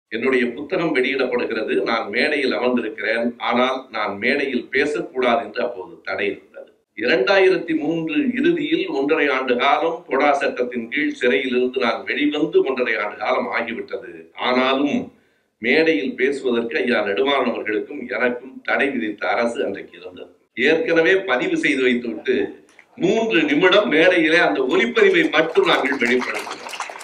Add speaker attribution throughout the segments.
Speaker 1: என்னுடைய புத்தகம் வெளியிடப்படுகிறது நான் மேடையில் அமர்ந்திருக்கிறேன் ஆனால் நான் மேடையில் பேசக்கூடாது என்று அப்போது தடை இருந்தது இரண்டாயிரத்தி மூன்று இறுதியில் ஒன்றரை ஆண்டு காலம் பொடா சட்டத்தின் கீழ் சிறையில் இருந்து நான் வெளிவந்து ஒன்றரை ஆண்டு காலம் ஆகிவிட்டது ஆனாலும் மேடையில் பேசுவதற்கு ஐயா நெடுமாறன் அவர்களுக்கும் எனக்கும் தடை விதித்த அரசு அன்றைக்கு இருந்தது ஏற்கனவே பதிவு செய்து வைத்துவிட்டு மூன்று நிமிடம் மேடையிலே அந்த ஒலிப்பதிவை மட்டும் நாங்கள் வெளிப்படுத்தினோம்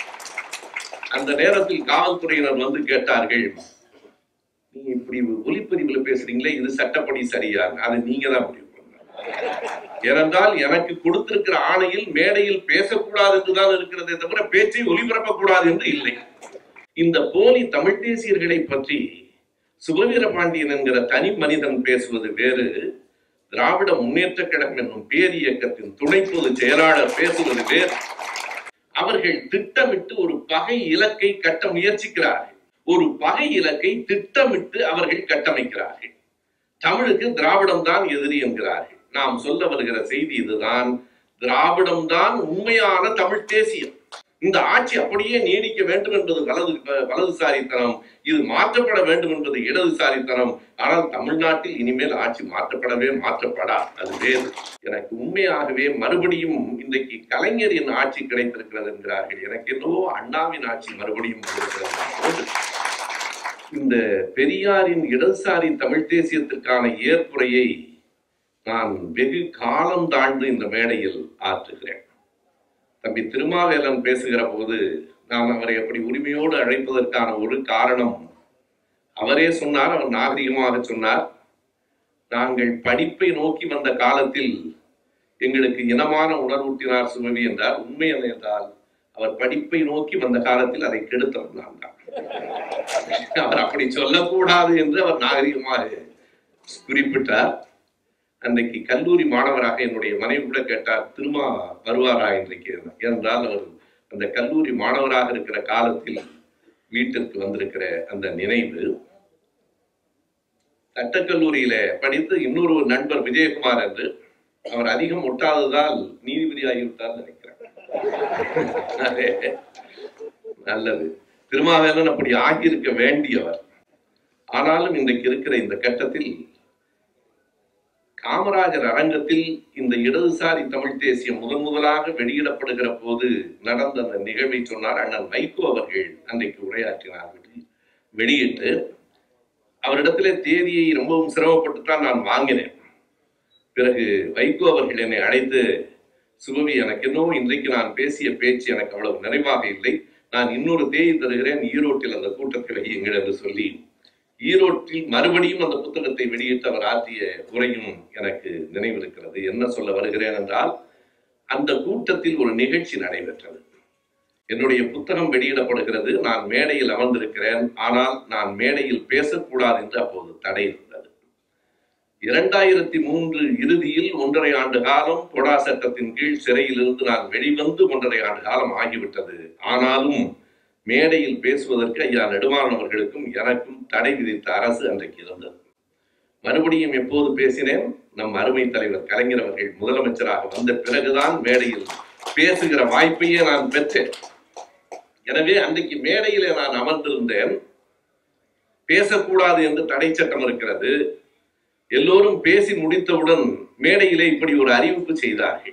Speaker 1: அந்த நேரத்தில் காவல்துறையினர் வந்து கேட்டார்கள் நீங்க இப்படி ஒலிப்பதிவுல பேசுறீங்களே இது சட்டப்படி சரியா அது நீங்க தான் முடிவு பண்ணணும் ஏனென்றால் எனக்கு கொடுத்திருக்கிற ஆணையில் மேடையில் பேசக்கூடாது என்றுதான் இருக்கிறதே தவிர பேச்சை ஒலிபரப்பக்கூடாது என்று இல்லை இந்த போலி தமிழ் தேசியர்களை பற்றி சுபவீர பாண்டியன் என்கிற தனி மனிதன் பேசுவது வேறு திராவிட முன்னேற்ற கழகம் என்னும் பேரியக்கத்தின் துணை பொதுச் செயலாளர் பேசுவது வேறு அவர்கள் திட்டமிட்டு ஒரு பகை இலக்கை கட்ட முயற்சிக்கிறார்கள் ஒரு பகை இலக்கை திட்டமிட்டு அவர்கள் கட்டமைக்கிறார்கள் தமிழுக்கு திராவிடம் தான் எதிரி என்கிறார்கள் நாம் சொல்ல வருகிற செய்தி இதுதான் திராவிடம் தான் உண்மையான தமிழ் தேசியம் இந்த ஆட்சி அப்படியே நீடிக்க வேண்டும் என்பது வலது வலதுசாரித்தனம் இது மாற்றப்பட வேண்டும் என்பது இடதுசாரித்தனம் ஆனால் தமிழ்நாட்டில் இனிமேல் ஆட்சி மாற்றப்படவே மாற்றப்படா அது வேறு எனக்கு உண்மையாகவே மறுபடியும் இன்றைக்கு கலைஞரின் ஆட்சி கிடைத்திருக்கிறது என்கிறார்கள் எனக்கு என்னவோ அண்ணாவின் ஆட்சி மறுபடியும் வந்திருக்கிறது இந்த பெரியாரின் இடதுசாரி தமிழ் தேசியத்திற்கான ஏற்புரையை நான் வெகு காலம் தாழ்ந்து இந்த மேடையில் ஆற்றுகிறேன் தம்பி திருமாவேலன் பேசுகிற போது நான் அவரை அப்படி உரிமையோடு அழைப்பதற்கான ஒரு காரணம் அவரே சொன்னார் அவர் நாகரிகமாக சொன்னார் நாங்கள் படிப்பை நோக்கி வந்த காலத்தில் எங்களுக்கு இனமான உணர்வூட்டினார் சுமவி என்றார் உண்மை என்ன என்றால் அவர் படிப்பை நோக்கி வந்த காலத்தில் அதை கெடுத்தவர் நான் தான் அவர் அப்படி சொல்லக்கூடாது என்று அவர் நாகரிகமாக குறிப்பிட்டார் அன்றைக்கு கல்லூரி மாணவராக என்னுடைய மனைவி கூட கேட்டார் திருமா வருவாரா இன்றைக்கு ஏனென்றால் அவர் அந்த கல்லூரி மாணவராக இருக்கிற காலத்தில் வீட்டிற்கு வந்திருக்கிற அந்த நினைவு சட்டக்கல்லூரியில படித்து இன்னொரு நண்பர் விஜயகுமார் என்று அவர் அதிகம் ஒட்டாததால் நீதிபதி ஆகிவிட்டார் நினைக்கிறேன் நல்லது திருமாவேலன் அப்படி ஆகியிருக்க வேண்டியவர் ஆனாலும் இன்றைக்கு இருக்கிற இந்த கட்டத்தில் காமராஜர் அரங்கத்தில் இந்த இடதுசாரி தமிழ் தேசியம் முதன் முதலாக வெளியிடப்படுகிற போது நடந்த அந்த நிகழ்வை சொன்னார் அண்ணன் வைகோ அவர்கள் அன்றைக்கு உரையாற்றினார் வெளியிட்டு அவரிடத்திலே தேதியை ரொம்பவும் சிரமப்பட்டு தான் நான் வாங்கினேன் பிறகு வைகோ அவர்கள் என்னை அழைத்து சுபவி எனக்கு இன்னும் இன்றைக்கு நான் பேசிய பேச்சு எனக்கு அவ்வளவு நிறைவாக இல்லை நான் இன்னொரு தேதி தருகிறேன் ஈரோட்டில் அந்த கூட்டத்தை வையுங்கள் என்று சொல்லி ஈரோட்டில் மறுபடியும் அந்த புத்தகத்தை வெளியிட்டு அவர் ஆற்றிய உரையும் எனக்கு நினைவிருக்கிறது என்ன சொல்ல வருகிறேன் என்றால் அந்த கூட்டத்தில் ஒரு நிகழ்ச்சி நடைபெற்றது என்னுடைய புத்தகம் வெளியிடப்படுகிறது நான் மேடையில் அமர்ந்திருக்கிறேன் ஆனால் நான் மேடையில் பேசக்கூடாது என்று அப்போது தடை இருந்தது இரண்டாயிரத்தி மூன்று இறுதியில் ஒன்றரை ஆண்டு காலம் பொடா சட்டத்தின் கீழ் சிறையில் இருந்து நான் வெளிவந்து ஒன்றரை ஆண்டு காலம் ஆகிவிட்டது ஆனாலும் மேடையில் பேசுவதற்கு ஐயா நெடுமாறன் அவர்களுக்கும் எனக்கும் தடை விதித்த அரசு அன்றைக்கு இருந்தது மறுபடியும் எப்போது பேசினேன் நம் அருமை தலைவர் கலைஞர் அவர்கள் முதலமைச்சராக வந்த பிறகுதான் மேடையில் பேசுகிற வாய்ப்பையே நான் பெற்றேன் எனவே அன்றைக்கு மேடையிலே நான் அமர்ந்திருந்தேன் பேசக்கூடாது என்று தடை சட்டம் இருக்கிறது எல்லோரும் பேசி முடித்தவுடன் மேடையிலே இப்படி ஒரு அறிவிப்பு செய்தார்கள்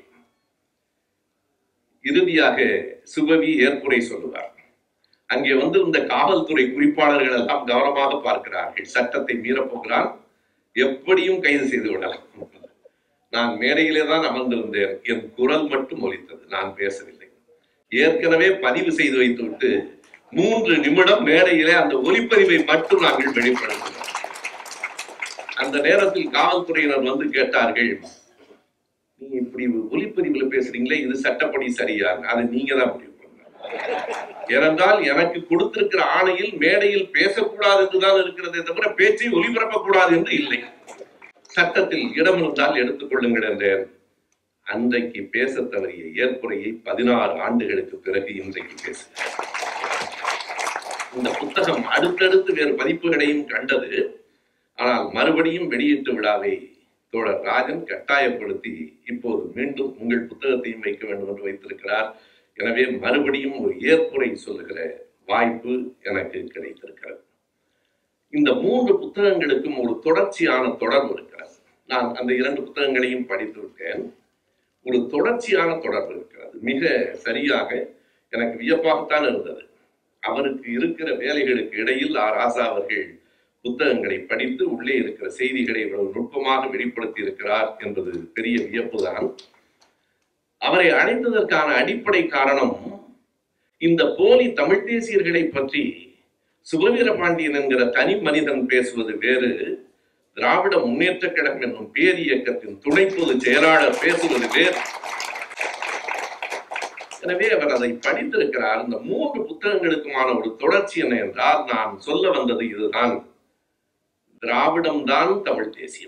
Speaker 1: இறுதியாக சுபவி ஏற்புரை சொல்லுவார் அங்கே வந்து இந்த காவல்துறை குறிப்பாளர்கள் எல்லாம் கவனமாக பார்க்கிறார்கள் சட்டத்தை மீறப்போகிறான் எப்படியும் கைது செய்து விடலாம் நான் மேடையிலே தான் அமர்ந்திருந்தேன் என் குரல் மட்டும் ஒலித்தது நான் பேசவில்லை ஏற்கனவே பதிவு செய்து வைத்துவிட்டு மூன்று நிமிடம் மேடையிலே அந்த ஒலிப்பதிவை மட்டும் நாங்கள் வெளிப்படுத்தினோம் அந்த நேரத்தில் காவல்துறையினர் வந்து கேட்டார்கள் நீங்க இப்படி ஒலிப்பதிவுல பேசுறீங்களே இது சட்டப்படி சரியா அது நீங்க தான் முடிவு ஏனென்றால் எனக்கு கொடுத்திருக்கிற ஆணையில் மேடையில் பேசக்கூடாது என்றுதான் இருக்கிறதே தவிர பேச்சை ஒலிபரப்பக்கூடாது என்று இல்லை சட்டத்தில் இடம் இருந்தால் எடுத்துக்கொள்ளுங்கள் என்றேன் அன்றைக்கு பேச தவறிய ஏற்புரையை பதினாறு ஆண்டுகளுக்கு பிறகு இன்றைக்கு பேசுகிறேன் இந்த புத்தகம் அடுத்தடுத்து வேறு பதிப்புகளையும் கண்டது ஆனால் மறுபடியும் வெளியீட்டு விழாவை தோழர் ராஜன் கட்டாயப்படுத்தி இப்போது மீண்டும் உங்கள் புத்தகத்தையும் வைக்க வேண்டும் என்று வைத்திருக்கிறார் எனவே மறுபடியும் ஒரு ஏற்புரை சொல்லுகிற வாய்ப்பு எனக்கு கிடைத்திருக்கிறது இந்த மூன்று புத்தகங்களுக்கும் ஒரு தொடர்ச்சியான தொடர்பு இருக்கிறது நான் அந்த இரண்டு புத்தகங்களையும் படித்திருக்கேன் ஒரு தொடர்ச்சியான தொடர்பு இருக்கிறது மிக சரியாக எனக்கு வியப்பாகத்தான் இருந்தது அவருக்கு இருக்கிற வேலைகளுக்கு இடையில் ஆர் ராசா அவர்கள் புத்தகங்களை படித்து உள்ளே இருக்கிற செய்திகளை இவ்வளவு நுட்பமாக வெளிப்படுத்தி இருக்கிறார் என்பது பெரிய வியப்புதான் அவரை அழைத்ததற்கான அடிப்படை காரணம் இந்த போலி தமிழ் தேசியர்களை பற்றி சுபவீர பாண்டியன் என்கிற தனி மனிதன் பேசுவது வேறு திராவிட முன்னேற்ற கழகம் என்னும் பேரியக்கத்தின் துணை பொதுச் செயலாளர் பேசுவது வேறு எனவே அவர் அதை படித்திருக்கிறார் இந்த மூன்று புத்தகங்களுக்குமான ஒரு தொடர்ச்சி என்ன என்றால் நான் சொல்ல வந்தது இதுதான் திராவிடம் தான் தமிழ் தேசியம்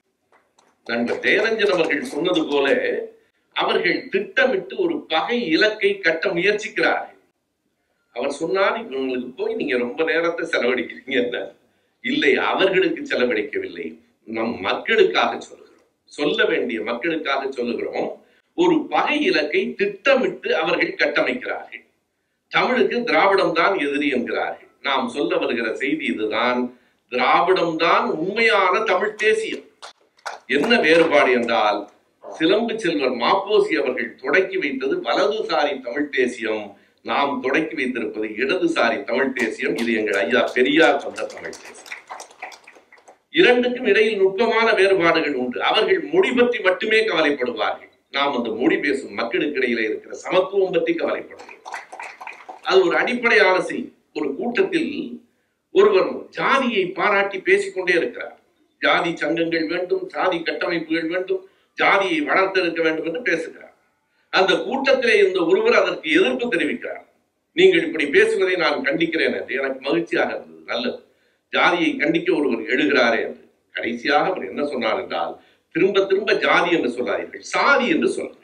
Speaker 1: நண்பர் ஜெயரஞ்சன் அவர்கள் சொன்னது போல அவர்கள் திட்டமிட்டு ஒரு பகை இலக்கை கட்ட முயற்சிக்கிறார்கள் அவர் சொன்னார் இவங்களுக்கு போய் நீங்க ரொம்ப நேரத்தை செலவழிக்கிறீங்க என்ன இல்லை அவர்களுக்கு செலவழிக்கவில்லை நம் மக்களுக்காக சொல்லுகிறோம் சொல்ல வேண்டிய மக்களுக்காக சொல்லுகிறோம் ஒரு பகை இலக்கை திட்டமிட்டு அவர்கள் கட்டமைக்கிறார்கள் தமிழுக்கு திராவிடம் தான் எதிரி என்கிறார்கள் நாம் சொல்ல வருகிற செய்தி இதுதான் திராவிடம் தான் உண்மையான தமிழ் தேசியம் என்ன வேறுபாடு என்றால் சிலம்பு செல்வர் மாப்போசி அவர்கள் தொடக்கி வைத்தது வலதுசாரி தமிழ் தேசியம் நாம் தொடக்கி வைத்திருப்பது இடதுசாரி தமிழ் தேசியம் இது எங்கள் ஐயா பெரியார் சொந்த தமிழ் தேசியம் இரண்டுக்கும் இடையில் நுட்பமான வேறுபாடுகள் உண்டு அவர்கள் மொழி பற்றி மட்டுமே கவலைப்படுவார்கள் நாம் அந்த மொழி பேசும் மக்களுக்கு இடையில இருக்கிற சமத்துவம் பற்றி கவலைப்படுகிறோம் அது ஒரு அடிப்படையான செய்தி ஒரு கூட்டத்தில் ஒருவர் ஜாதியை பாராட்டி பேசிக்கொண்டே இருக்கிறார் ஜாதி சங்கங்கள் வேண்டும் ஜாதி கட்டமைப்புகள் வேண்டும் ஜாதியை வளர்த்தெடுக்க வேண்டும் என்று பேசுகிறார் அந்த கூட்டத்திலே இந்த ஒருவர் அதற்கு எதிர்ப்பு தெரிவிக்கிறார் நீங்கள் இப்படி பேசுவதை நான் கண்டிக்கிறேன் என்று எனக்கு மகிழ்ச்சியாக இருந்தது நல்லது ஜாதியை கண்டிக்க ஒருவர் எழுகிறாரே என்று கடைசியாக அவர் என்ன சொன்னார் என்றால் திரும்ப திரும்ப ஜாதி என்று சொல்லாதீர்கள் சாதி என்று சொல்லுங்கள்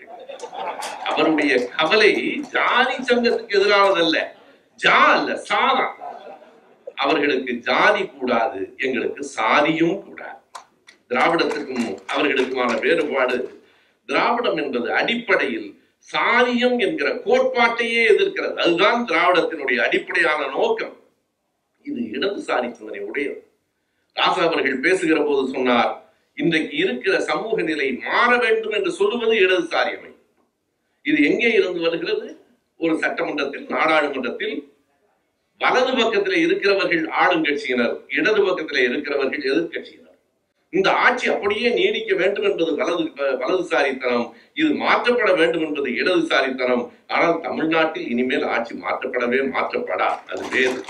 Speaker 1: அவருடைய கவலை ஜாதி சங்கத்துக்கு எதிரானதல்ல ஜா அல்ல சாதா அவர்களுக்கு ஜாதி கூடாது எங்களுக்கு சாதியும் கூடாது திராவிடத்துக்கும் அவர்களுக்குமான வேறுபாடு திராவிடம் என்பது அடிப்படையில் சாதியம் என்கிற கோட்பாட்டையே எதிர்க்கிறது அதுதான் திராவிடத்தினுடைய அடிப்படையான நோக்கம் இது இடதுசாரி சிந்தனை உடையது ராசா அவர்கள் பேசுகிற போது சொன்னார் இன்றைக்கு இருக்கிற சமூக நிலை மாற வேண்டும் என்று சொல்லுவது இடதுசாரி அமைப்பு இது எங்கே இருந்து வருகிறது ஒரு சட்டமன்றத்தில் நாடாளுமன்றத்தில் வலது பக்கத்தில் இருக்கிறவர்கள் ஆளுங்கட்சியினர் இடது பக்கத்தில் இருக்கிறவர்கள் எதிர்கட்சியினர் இந்த ஆட்சி அப்படியே நீடிக்க வேண்டும் என்பது வலது வலதுசாரித்தனம் இது மாற்றப்பட வேண்டும் என்பது இடதுசாரித்தனம் ஆனால் தமிழ்நாட்டில் இனிமேல் ஆட்சி மாற்றப்படவே மாற்றப்படா அது வேறு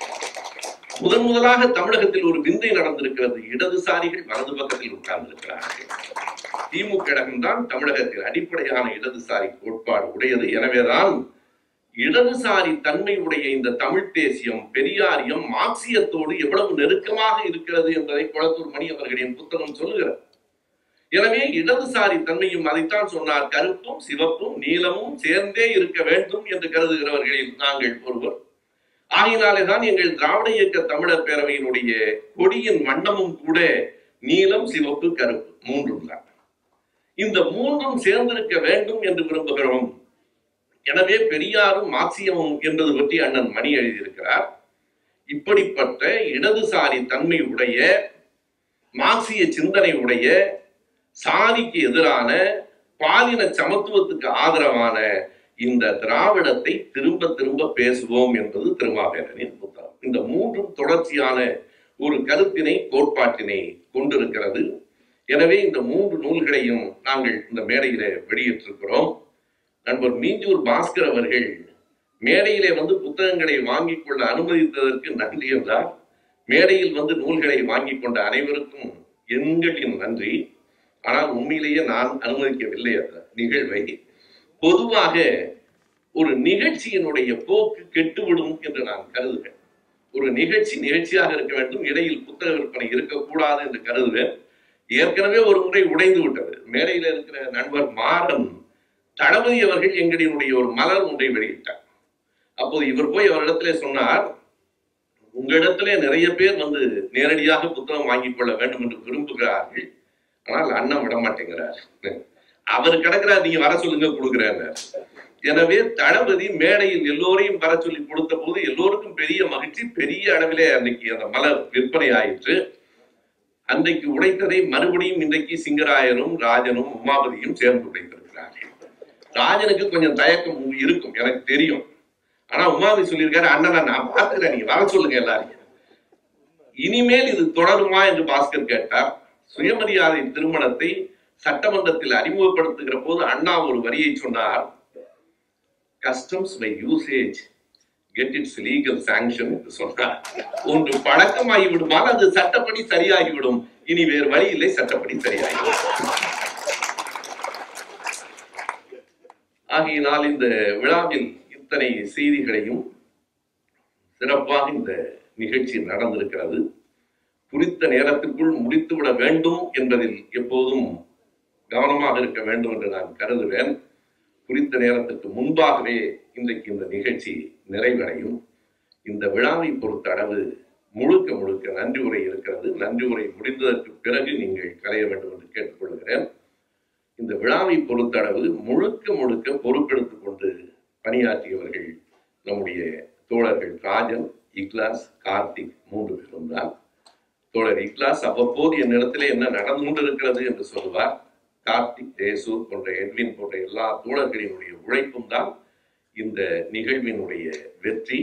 Speaker 1: முதன் முதலாக தமிழகத்தில் ஒரு விந்தை நடந்திருக்கிறது இடதுசாரிகள் வலது பக்கத்தில் உட்கார்ந்திருக்கிறார்கள் திமுக கழகம்தான் தமிழகத்தில் அடிப்படையான இடதுசாரி கோட்பாடு உடையது எனவேதான் இடதுசாரி தன்மை உடைய இந்த தமிழ் தேசியம் பெரியாரியம் மார்க்சியத்தோடு எவ்வளவு நெருக்கமாக இருக்கிறது என்பதை குளத்தூர் மணி அவர்களின் புத்தகம் சொல்லுகிறது எனவே இடதுசாரி தன்மையும் அதைத்தான் சொன்னார் கருப்பும் சிவப்பும் நீலமும் சேர்ந்தே இருக்க வேண்டும் என்று கருதுகிறவர்களில் நாங்கள் ஒருவர் ஆகினாலே தான் எங்கள் திராவிட இயக்க தமிழர் பேரவையினுடைய கொடியின் வண்ணமும் கூட நீலம் சிவப்பு கருப்பு மூன்றும் தான் இந்த மூன்றும் சேர்ந்திருக்க வேண்டும் என்று விரும்புகிறோம் எனவே பெரியாரும் மார்க்சியமும் என்பது பற்றி அண்ணன் மணி எழுதியிருக்கிறார் இப்படிப்பட்ட இடதுசாரி தன்மை உடைய மார்க்சிய சிந்தனை உடைய சாதிக்கு எதிரான பாலின சமத்துவத்துக்கு ஆதரவான இந்த திராவிடத்தை திரும்ப திரும்ப பேசுவோம் என்பது திருமாவேலனின் புத்தகம் இந்த மூன்றும் தொடர்ச்சியான ஒரு கருத்தினை கோட்பாட்டினை கொண்டிருக்கிறது எனவே இந்த மூன்று நூல்களையும் நாங்கள் இந்த மேடையில வெளியிட்டிருக்கிறோம் நண்பர் மீஞ்சூர் பாஸ்கர் அவர்கள் மேடையிலே வந்து புத்தகங்களை வாங்கிக் கொள்ள அனுமதித்ததற்கு நன்றி என்றார் மேடையில் வந்து நூல்களை வாங்கிக் கொண்ட அனைவருக்கும் எண்களின் நன்றி ஆனால் உண்மையிலேயே நான் அனுமதிக்கவில்லை அந்த நிகழ்வை பொதுவாக ஒரு நிகழ்ச்சியினுடைய போக்கு கெட்டுவிடும் என்று நான் கருதுகிறேன் ஒரு நிகழ்ச்சி நிகழ்ச்சியாக இருக்க வேண்டும் இடையில் புத்தக விற்பனை இருக்கக்கூடாது என்று கருதுவேன் ஏற்கனவே ஒரு முறை உடைந்து விட்டது மேடையில் இருக்கிற நண்பர் மாறன் தளபதி அவர்கள் எங்களினுடைய ஒரு மலர் ஒன்றை வெளியிட்டார் அப்போது இவர் போய் அவரிடத்திலே சொன்னார் உங்களிடத்திலே நிறைய பேர் வந்து நேரடியாக புத்தகம் வாங்கிக் கொள்ள வேண்டும் என்று விரும்புகிறார்கள் ஆனால் அண்ணன் விட மாட்டேங்கிறார் அவர் கிடக்கிறார் நீங்க வர சொல்லுங்க கொடுக்குறாங்க எனவே தளபதி மேடையில் எல்லோரையும் வர சொல்லி கொடுத்த போது எல்லோருக்கும் பெரிய மகிழ்ச்சி பெரிய அளவிலே அன்னைக்கு அந்த மலர் விற்பனை ஆயிற்று அன்றைக்கு உடைத்ததை மறுபடியும் இன்றைக்கு சிங்கராயனும் ராஜனும் உமாபதியும் சேர்ந்து உடைத்திருக்கிறார்கள் ராஜனுக்கு கொஞ்சம் தயக்கம் இருக்கும் எனக்கு தெரியும் ஆனா உமாபதி சொல்லியிருக்காரு அண்ணனை நான் பார்த்துக்கிறேன் நீங்க வர சொல்லுங்க எல்லாரையும் இனிமேல் இது தொடருமா என்று பாஸ்கர் கேட்டார் சுயமரியாதை திருமணத்தை சட்டமன்றத்தில் அறிமுகப்படுத்துகிற போது அண்ணா ஒரு வரியை சொன்னார் customs by usage get its legal sanction என்று சொன்னார் ஒன்று பழக்கமாகி விடுமால் அது சட்டப்படி சரியாகிவிடும் இனி வேறு வழி இல்லை சட்டப்படி சரியாகிவிடும் ஆகையினால் இந்த விழாவில் இத்தனை செய்திகளையும் சிறப்பாக இந்த நிகழ்ச்சி நடந்திருக்கிறது குறித்த நேரத்திற்குள் முடித்துவிட வேண்டும் என்பதில் எப்போதும் கவனமாக இருக்க வேண்டும் என்று நான் கருதுவேன் குறித்த நேரத்துக்கு முன்பாகவே இன்றைக்கு இந்த நிகழ்ச்சி நிறைவடையும் இந்த விழாவை பொறுத்த அளவு முழுக்க முழுக்க நன்றி உரை இருக்கிறது நன்றி உரை முடிந்ததற்கு பிறகு நீங்கள் கலைய வேண்டும் என்று கேட்டுக்கொள்கிறேன் இந்த விழாவை பொறுத்தளவு முழுக்க முழுக்க பொறுப்பெடுத்துக் கொண்டு பணியாற்றியவர்கள் நம்முடைய தோழர்கள் ராஜன் இக்லாஸ் கார்த்திக் மூன்று பேரும் தான் தோழர் இக்லாஸ் அவ்வப்போது என்னிடத்திலே என்ன நடந்து கொண்டிருக்கிறது என்று சொல்லுவார் கார்த்திக் தேசு போன்ற எட்வின் போன்ற எல்லா தோழர்களினுடைய உழைப்பும் தான் இந்த நிகழ்வினுடைய வெற்றி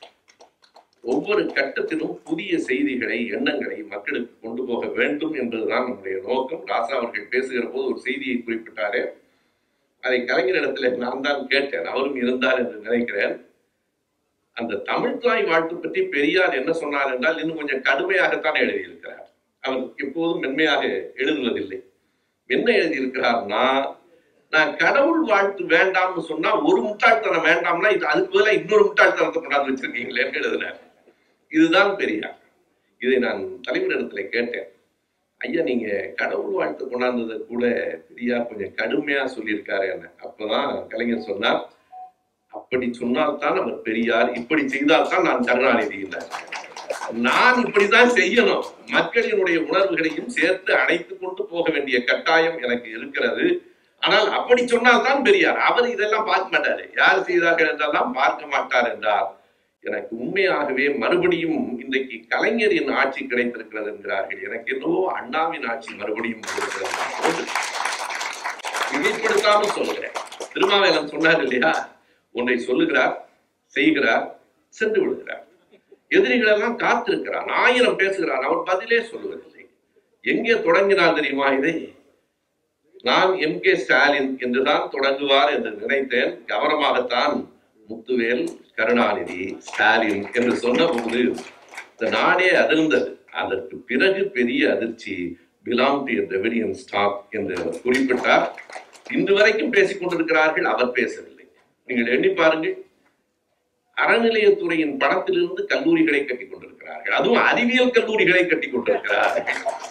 Speaker 1: ஒவ்வொரு கட்டத்திலும் புதிய செய்திகளை எண்ணங்களை மக்களுக்கு கொண்டு போக வேண்டும் என்பதுதான் நம்முடைய நோக்கம் ராசா அவர்கள் பேசுகிற போது ஒரு செய்தியை குறிப்பிட்டாரே அதை கலைஞரிடத்துல நான் தான் கேட்டேன் அவரும் இருந்தார் என்று நினைக்கிறேன் அந்த தமிழ்தாய் வாழ்த்து பற்றி பெரியார் என்ன சொன்னார் என்றால் இன்னும் கொஞ்சம் கடுமையாகத்தான் எழுதியிருக்கிறார் அவர் எப்போதும் மென்மையாக எழுதுவதில்லை என்ன எழுதியிருக்கிறார்னா நான் கடவுள் வாழ்த்து வேண்டாம்னு சொன்னா ஒரு முட்டாள்தனம் வேண்டாம்னா இது அதுக்கு பதிலாக இன்னொரு முட்டாள்தனத்தை கொண்டாந்து வச்சிருக்கீங்களேன்னு எழுதினார் இதுதான் பெரியார் இதை நான் தலைவரிடத்துல கேட்டேன் ஐயா நீங்க கடவுள் வாழ்த்து கொண்டாந்ததை கூட பெரியார் கொஞ்சம் கடுமையா சொல்லியிருக்காரு என்ன அப்பதான் கலைஞர் சொன்னார் அப்படி சொன்னால்தான் அவர் பெரியார் இப்படி செய்தால்தான் நான் கருணாநிதி இல்லை நான் இப்படிதான் செய்யணும் மக்களினுடைய உணர்வுகளையும் சேர்த்து அணைத்துக் கொண்டு போக வேண்டிய கட்டாயம் எனக்கு இருக்கிறது ஆனால் அப்படி சொன்னால்தான் பெரியார் அவர் இதெல்லாம் பார்க்க மாட்டாரு யார் செய்தார்கள் என்றெல்லாம் பார்க்க மாட்டார் என்றார் எனக்கு உண்மையாகவே மறுபடியும் இன்றைக்கு கலைஞரின் ஆட்சி கிடைத்திருக்கிறது என்கிறார்கள் எனக்கு என்னவோ அண்ணாவின் ஆட்சி மறுபடியும் வந்திருக்கிறது மிகைப்படுத்தாமல் சொல்லுகிறேன் திருமாவேலன் சொன்னார் இல்லையா ஒன்றை சொல்லுகிறார் செய்கிறார் சென்று விடுகிறார் எதிரிகள் எல்லாம் காத்திருக்கிறார் ஆயிரம் பேசுகிறார் அவர் பதிலே சொல்லுவதில்லை எங்கே தொடங்கினார் தெரியுமா இதை நான் எம் கே ஸ்டாலின் என்றுதான் தொடங்குவார் என்று நினைத்தேன் கவனமாகத்தான் முத்துவேல் கருணாநிதி ஸ்டாலின் என்று சொன்ன போது இந்த நாடே அதிர்ந்தது அதற்கு பிறகு பெரிய அதிர்ச்சி பிலாங் டு ரெவடியன் ஸ்டாக் என்று அவர் குறிப்பிட்டார் இன்று வரைக்கும் பேசிக் கொண்டிருக்கிறார்கள் அவர் பேசவில்லை நீங்கள் எண்ணி பாருங்கள் அறநிலையத்துறையின் பணத்திலிருந்து கல்லூரிகளை கட்டிக் கொண்டிருக்கிறார்கள் அதுவும் அறிவியல் கல்லூரிகளை கட்டிக் கொண்டிருக்கிறார்கள்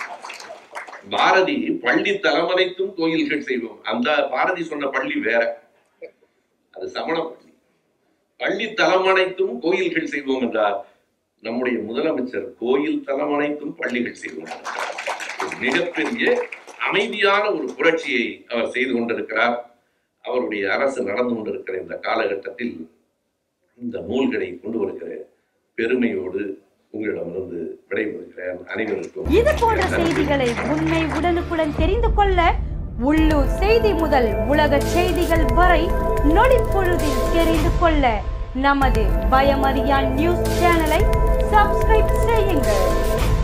Speaker 1: பாரதி பள்ளி தலைமறைத்தும் கோயில்கள் செய்வோம் அந்த பாரதி சொன்ன பள்ளி வேற அது சமண பள்ளி பள்ளி தலமனைத்தும் கோயில்கள் செய்வோம் என்றார் நம்முடைய முதலமைச்சர் கோயில் தலமனைத்தும் பள்ளிகள் செய்வோம் என்றார். ஒரு மிகப்பெரிய அமைதியான ஒரு புரட்சியை அவர் செய்து கொண்டிருக்கிறார் அவருடைய அரசு நடந்து கொண்டிருக்கிற இந்த காலகட்டத்தில் இந்த நூல்களை கொண்டு வருகிற பெருமையோடு உங்களிடமிருந்து விடைபெறுகிறேன் அனைவருக்கும்
Speaker 2: இது போன்ற செய்திகளை உண்மை உடனுக்குடன் தெரிந்து கொள்ள உள்ளூர் செய்தி முதல் உலக செய்திகள் வரை நொடிப்பொழுதில் தெரிந்து கொள்ள நமது பயமறியான் நியூஸ் சேனலை சப்ஸ்கிரைப் செய்யுங்கள்